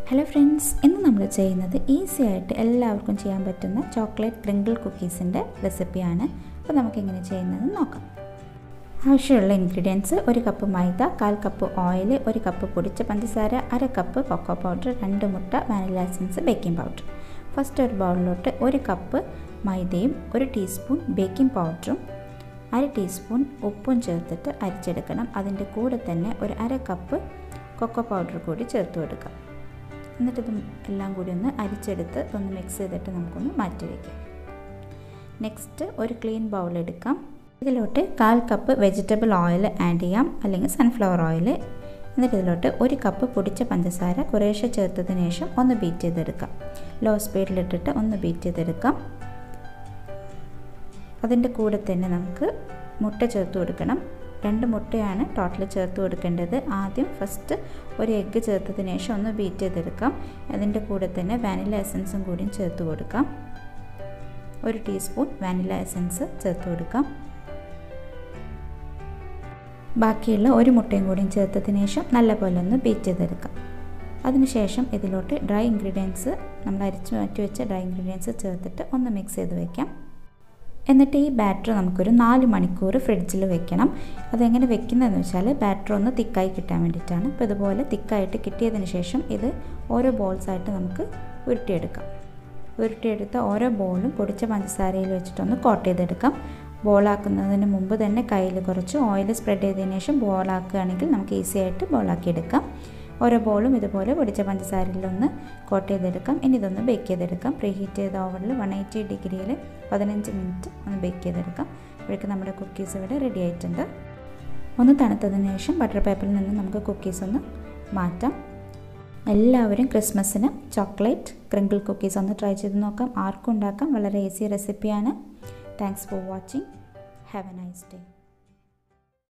hello friends ഇന്ന് നമ്മൾ ചെയ്യുന്നത് ഈസി ആയിട്ട് എല്ലാവർക്കും ചെയ്യാൻ പറ്റുന്ന ചോക്ലേറ്റ് ക്രിങ്കിൾ കുക്കീസിൻ്റെ റെസിപ്പിയാണ് അപ്പോൾ നമുക്കെങ്ങനെ ചെയ്യുന്നത് നോക്കാം ആവശ്യമുള്ള ഇൻഗ്രീഡിയൻസ് ഒരു കപ്പ് മൈദ കാൽ കപ്പ് ഓയിൽ ഒരു കപ്പ് പൊടിച്ച പഞ്ചസാര അര കപ്പ് കൊക്കോ പൗഡർ രണ്ട് മുട്ട vanilla essence baking powder first ഒരു ബൗളിലോട്ട് ഒരു കപ്പ് മൈദയും ഒരു ടീസ്പൂൺ ബേക്കിംഗ് പൗഡറും അര ടീസ്പൂൺ ഉപ്പും ചേർത്തിട്ട് അരിച്ചെടുക്കണം അതിൻ്റെ കൂടെ തന്നെ ഒരു അര കപ്പ് കൊക്കോ പൗഡർ കൂടി ചേർത്ത് കൊടുക്കാം എന്നിട്ട് ഇത് എല്ലാം കൂടി ഒന്ന് അരിച്ചെടുത്ത് ഒന്ന് മിക്സ് ചെയ്തിട്ട് നമുക്കൊന്ന് മാറ്റി വയ്ക്കാം നെക്സ്റ്റ് ഒരു ക്ലീൻ ബൗൾ എടുക്കാം ഇതിലോട്ട് കാൽ കപ്പ് വെജിറ്റബിൾ ഓയിൽ ആഡ് ചെയ്യാം അല്ലെങ്കിൽ സൺഫ്ലവർ ഓയിൽ എന്നിട്ട് ഇതിലോട്ട് ഒരു കപ്പ് പൊടിച്ച പഞ്ചസാര കുറേശ്ശെ ചേർത്തതിന് ശേഷം ഒന്ന് ബീറ്റ് ചെയ്തെടുക്കാം ലോ സ്പീഡിലിട്ടിട്ട് ഒന്ന് ബീറ്റ് ചെയ്തെടുക്കാം അതിൻ്റെ കൂടെ തന്നെ നമുക്ക് മുട്ട ചേർത്ത് കൊടുക്കണം രണ്ട് മുട്ടയാണ് ടോട്ടൽ ചേർത്ത് കൊടുക്കേണ്ടത് ആദ്യം ഫസ്റ്റ് ഒരു എഗ്ഗ് ചേർത്തതിന് ശേഷം ഒന്ന് ബീറ്റ് ചെയ്തെടുക്കാം അതിൻ്റെ കൂടെ തന്നെ വാനില എസൻസും കൂടിയും ചേർത്ത് കൊടുക്കാം ഒരു ടീസ്പൂൺ വാനില എസൻസ് ചേർത്ത് കൊടുക്കാം ബാക്കിയുള്ള ഒരു മുട്ടയും കൂടിയും ചേർത്തതിന് ശേഷം നല്ലപോലെ ഒന്ന് ബീറ്റ് ചെയ്തെടുക്കാം അതിനുശേഷം ഇതിലോട്ട് ഡ്രൈ ഇൻഗ്രീഡിയൻസ് നമ്മൾ അരിച്ച് മാറ്റി വെച്ച ഡ്രൈ ഇൻഗ്രീഡിയൻസ് ചേർത്തിട്ട് ഒന്ന് മിക്സ് ചെയ്ത് വയ്ക്കാം എന്നിട്ട് ഈ ബാറ്റർ നമുക്കൊരു നാല് മണിക്കൂർ ഫ്രിഡ്ജിൽ വെക്കണം അതെങ്ങനെ വെക്കുന്നതെന്ന് വെച്ചാൽ ബാറ്റർ ഒന്ന് തിക്കായി കിട്ടാൻ വേണ്ടിയിട്ടാണ് അപ്പോൾ ഇതുപോലെ തിക്കായിട്ട് കിട്ടിയതിന് ശേഷം ഇത് ഓരോ ബോൾസായിട്ട് നമുക്ക് ഉരുട്ടിയെടുക്കാം ഉരുട്ടിയെടുത്ത ഓരോ ബോളും പൊടിച്ച പഞ്ചസാരയിൽ വെച്ചിട്ടൊന്ന് കോട്ട് ചെയ്തെടുക്കാം ബോളാക്കുന്നതിന് മുമ്പ് തന്നെ കയ്യിൽ കുറച്ച് ഓയിൽ സ്പ്രെഡ് ചെയ്തതിന് ശേഷം ബോളാക്കുകയാണെങ്കിൽ നമുക്ക് ഈസി ആയിട്ട് ബോളാക്കിയെടുക്കാം ഓരോ ബോളും ഇതുപോലെ പൊടിച്ച പഞ്ചസാരയിലൊന്ന് കോട്ട് ചെയ്തെടുക്കാം ഇനി ഇതൊന്ന് ബേക്ക് ചെയ്തെടുക്കാം പ്രീ ഹീറ്റ് ചെയ്ത ഓവനിൽ വൺ എയ്റ്റി ഡിഗ്രിയിൽ പതിനഞ്ച് മിനിറ്റ് ഒന്ന് ബേക്ക് ചെയ്തെടുക്കാം അപ്പോഴേക്കും നമ്മുടെ കുക്കീസ് ഇവിടെ റെഡി ആയിട്ടുണ്ട് ഒന്ന് തണുത്തതിന് ശേഷം ബട്ടർ പേപ്പറിൽ നിന്ന് നമുക്ക് കുക്കീസ് ഒന്ന് മാറ്റാം എല്ലാവരും ക്രിസ്മസിന് ചോക്ലേറ്റ് ക്രിങ്കിൾ കുക്കീസ് ഒന്ന് ട്രൈ ചെയ്ത് നോക്കാം ആർക്കും ഉണ്ടാക്കാം വളരെ ഈസി റെസിപ്പിയാണ് thanks for watching have a nice day